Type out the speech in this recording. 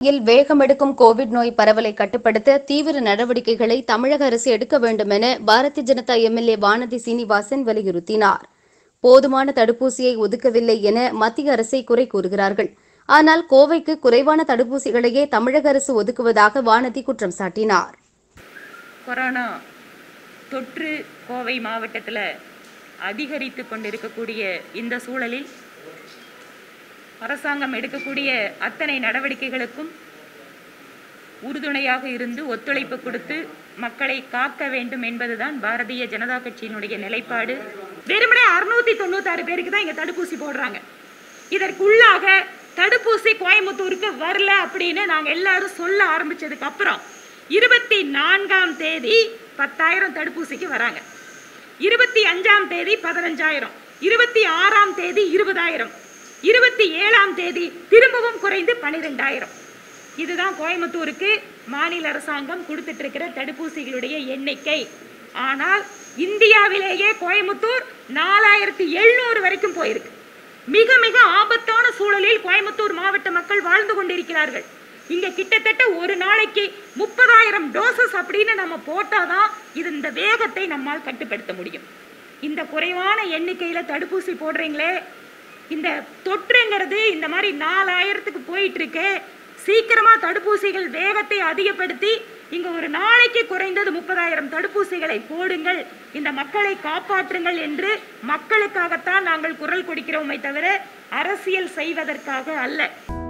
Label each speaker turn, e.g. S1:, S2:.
S1: இல் வேகமெடுக்கும் Covid நோய் பரவலை கட்டுப்படுத்த தீவிர நடவடிக்கைகளை தமிழக அரசு எடுக்க வேண்டும் என பாரதிய ஜனதா எம்எல்ஏ வானதி சீனிவாசன் வலியுறுத்தினார் போதுமான தடுப்பூசியை ஒதுக்கவில்லை என மத்திய அரசை குறை கூறுகிறார்கள் ஆனால் கோவைக்கு குறைவான தடுப்பூசிகளையே தமிழக அரசு ஒதுக்குவதாக வானதி குற்றம் சாட்டினார்
S2: கொரோனா தொற்று கோவை மாவட்டத்தில் அதிகரித்து கொண்டிருக்கக்கூடிய இந்த சூழலில் அரசாங்கம் எடுக்கக்கூடிய அத்தனை நடவடிக்கைகளுக்கும் உறுதுணையாக இருந்து ஒத்துழைப்பு கொடுத்து மக்களை காக்க வேண்டும் என்பதுதான் பாரதிய ஜனதா கட்சியினுடைய நிலைப்பாடு வெறுமனே அறுநூத்தி தொண்ணூத்தாறு பேருக்கு தான் இங்க தடுப்பூசி போடுறாங்க இதற்குள்ளாக தடுப்பூசி கோயம்புத்தூருக்கு வரல அப்படின்னு நாங்க எல்லாரும் சொல்ல ஆரம்பிச்சதுக்கு அப்புறம் இருபத்தி நான்காம் தேதி பத்தாயிரம் தடுப்பூசிக்கு வராங்க இருபத்தி அஞ்சாம் தேதி பதினஞ்சாயிரம் இருபத்தி ஆறாம் தேதி இருபதாயிரம் இருபத்தி ஏழாம் தேதி திரும்பவும் குறைந்து பனிரெண்டாயிரம் இதுதான் கோயம்புத்தூருக்கு மாநில அரசாங்கம் கொடுத்துட்டு இருக்கிற தடுப்பூசிகளுடைய எண்ணிக்கை ஆனால் இந்தியாவிலேயே கோயம்புத்தூர் நாலாயிரத்தி எழுநூறு வரைக்கும் போயிருக்கு மிக மிக ஆபத்தான சூழலில் கோயம்புத்தூர் மாவட்ட மக்கள் வாழ்ந்து கொண்டிருக்கிறார்கள் இங்க கிட்டத்தட்ட ஒரு நாளைக்கு முப்பதாயிரம் டோசஸ் அப்படின்னு நம்ம போட்டாதான் இது இந்த வேகத்தை நம்மால் கட்டுப்படுத்த முடியும் இந்த குறைவான எண்ணிக்கையில தடுப்பூசி போடுறீங்களே இந்த தொற்றுங்கிறது இந்த மாதிரி நாலாயிரத்துக்கு போயிட்டு இருக்கு சீக்கிரமா தடுப்பூசிகள் வேகத்தை அதிகப்படுத்தி இங்க ஒரு நாளைக்கு குறைந்தது முப்பதாயிரம் தடுப்பூசிகளை போடுங்கள் இந்த மக்களை காப்பாற்றுங்கள் என்று மக்களுக்காகத்தான் நாங்கள் குரல் கொடுக்கிறோமே தவிர அரசியல் செய்வதற்காக அல்ல